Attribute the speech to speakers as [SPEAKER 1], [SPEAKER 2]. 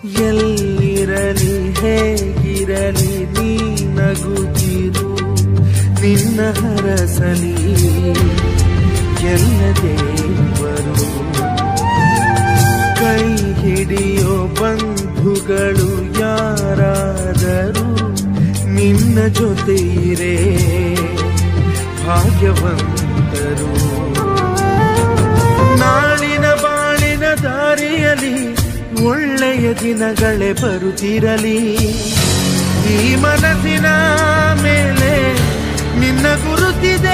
[SPEAKER 1] ಎಲ್ಲಿರಲಿ ಹೇಗಿರಲಿ ನೀ ನಗುತ್ತಿರು ನಿನ್ನ ಹರಸಲಿ ಎಲ್ಲ ದೇವರು ಕೈ ಹಿಡಿಯೋ ಬಂಧುಗಳು ಯಾರಾದರೂ ನಿನ್ನ ಜೊತೆ ಇರೇ ಭಾಗ್ಯವಂತರು ನಾಳಿನ ಬಾಳಿನ ದಾರಿಯಲಿ ಒಳ್ಳೆಯ ದಿನಗಳೇ ಬರುತ್ತಿರಲಿ ಈ ಮನಸ್ಸಿನ ಮೇಲೆ ನಿನ್ನ ಗುರುತಿದೆ